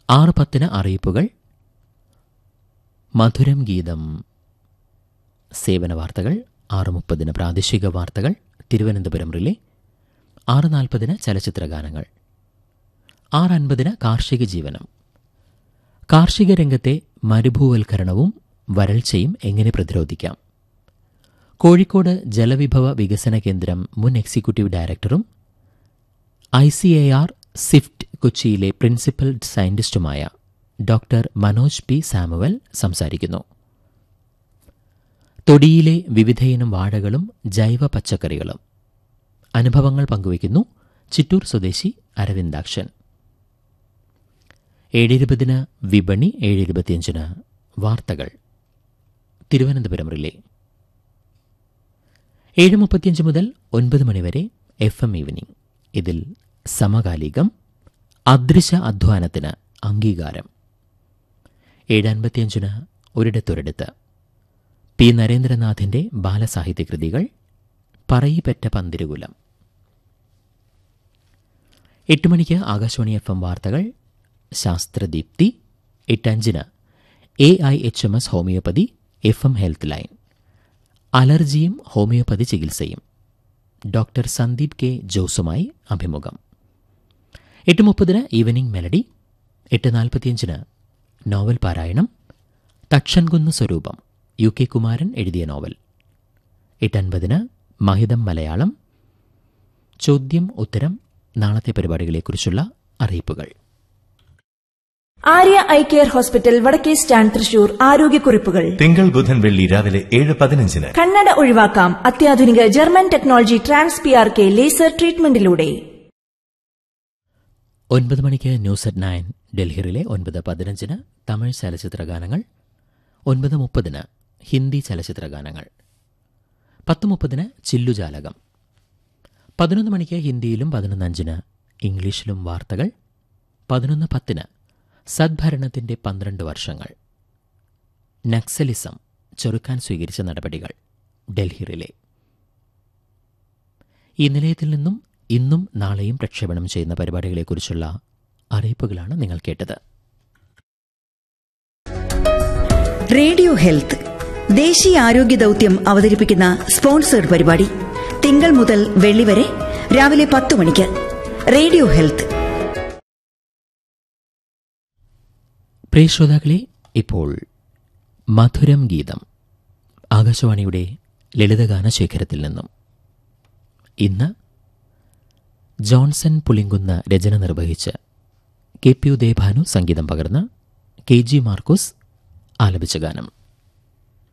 ആറ് പത്തിന് അറിയിപ്പുകൾ മധുരം ഗീതം സേവന വാർത്തകൾ ആറ് മുപ്പതിന് പ്രാദേശിക വാർത്തകൾ തിരുവനന്തപുരം റിലേ ആറ് നാൽപ്പതിന് ചലച്ചിത്ര ഗാനങ്ങൾ ആറ് അൻപതിന് കാർഷിക ജീവനം കാർഷിക രംഗത്തെ മരുഭൂവൽക്കരണവും വരൾച്ചയും എങ്ങനെ പ്രതിരോധിക്കാം കോഴിക്കോട് ജലവിഭവ വികസന കേന്ദ്രം മുൻ എക്സിക്യൂട്ടീവ് ഡയറക്ടറും I C A R CIFT കൊച്ചിയിലെ പ്രിൻസിപ്പൽ സയന്റിസ്റ്റുമായ ഡോക്ടർ മനോജ് പി സാമുവൽ സംസാരിക്കുന്നു തൊടിയിലെ വിവിധയിനം വാഴകളും ജൈവ പച്ചക്കറികളും അനുഭവങ്ങൾ പങ്കുവയ്ക്കുന്നു ചിറ്റൂർ സ്വദേശി അരവിന്ദാക്ഷൻ ഏഴിരുപതിന് വിപണി ഏഴിരുപത്തിയഞ്ചിന് വാർത്തകൾ തിരുവനന്തപുരം റിലേ ഏഴ് മുപ്പത്തിയഞ്ച് മുതൽ ഒൻപത് മണിവരെ എഫ് എം ഈവനിംഗ് ഇതിൽ സമകാലികം അദൃശ്യ അധ്വാനത്തിന് അംഗീകാരം ഏഴ് അൻപത്തിയഞ്ചിന് ഒരിടത്തൊരിടത്ത് പി നരേന്ദ്രനാഥിന്റെ ബാലസാഹിത്യ കൃതികൾ പറയിപ്പറ്റ പന്തിരുകുലം എട്ട് മണിക്ക് ആകാശവാണി എഫ് എം വാർത്തകൾ ശാസ്ത്രദീപ്തി എട്ടഞ്ചിന് A I H M S homeopathy F M health line അലർജിയും ഹോമിയോപ്പതി ചികിത്സയും ഡോക്ടർ സന്ദീപ് കെ ജോസുമായി അഭിമുഖം എട്ട് മുപ്പതിന് ഈവനിംഗ് മെലഡി എട്ട് നാൽപ്പത്തിയഞ്ചിന് നോവൽ പാരായണം തക്ഷൻകുന്ന് സ്വരൂപം യു കെ കുമാരൻ എഴുതിയ നോവൽ എട്ടൻപതിന് മഹിതം മലയാളം ചോദ്യം ഉത്തരം നാളത്തെ പരിപാടികളെക്കുറിച്ചുള്ള അറിയിപ്പുകൾ ആര്യ ഐ കെയർ ഹോസ്പിറ്റൽ വടക്കേ സ്റ്റാൻഡ് തൃശൂർ ആരോഗ്യക്കുറിപ്പുകൾ തിങ്കൾ ബുധൻ വെള്ളി രാവിലെ ഏഴ് പതിനഞ്ചിന് കണ്ണട ഒഴിവാക്കാം അത്യാധുനിക German technology trans P R K laser ട്രീറ്റ്മെന്റിലൂടെ ഒൻപത് മണിക്ക് ന്യൂസ് അറ്റ് നയൻ ഡൽഹിയിലെ ഒൻപത് പതിനഞ്ചിന് തമിഴ് ചലച്ചിത്ര ഗാനങ്ങൾ ഒൻപത് മുപ്പതിന് ഹിന്ദി ചലച്ചിത്ര ഗാനങ്ങൾ പത്ത് മുപ്പതിന് ചില്ലുജാലകം പതിനൊന്ന് മണിക്ക് ഹിന്ദിയിലും പതിനൊന്ന് അഞ്ചിന് ഇംഗ്ലീഷിലും വാർത്തകൾ പതിനൊന്ന് പത്തിന് സദ്ഭരണത്തിന്റെ പന്ത്രണ്ട് വർഷങ്ങൾ നക്സലിസം ചെറുക്കാൻ സ്വീകരിച്ച നടപടികൾ ഡൽഹി റിലേ ഈ നിലയത്തിൽ നിന്നും ഇന്നും നാളെയും പ്രക്ഷേപണം ചെയ്യുന്ന പരിപാടികളെക്കുറിച്ചുള്ള അറിയിപ്പുകളാണ് നിങ്ങൾ കേട്ടത് റേഡിയോ ഹെൽത്ത് ദേശീയ ആരോഗ്യ ദൗത്യം അവതരിപ്പിക്കുന്ന സ്പോൺസേഡ് പരിപാടി തിങ്കൾ മുതൽ വെള്ളി വരെ രാവിലെ പത്ത് മണിക്ക് റേഡിയോ ഹെൽത്ത് പ്രിയ ശ്രോതാക്കളെ ഇപ്പോൾ മധുരം ഗീതം ആകാശവാണിയുടെ ലളിതഗാന ശേഖരത്തിൽ നിന്നും ഇന്ന് ജോൺസൺ പുളിങ്കുന്ന് രചന നിർവഹിച്ച് കെ പി ഉദയഭാനു സംഗീതം പകർന്ന് കെ ജി മാർക്കോസ് ആലപിച്ച ഗാനം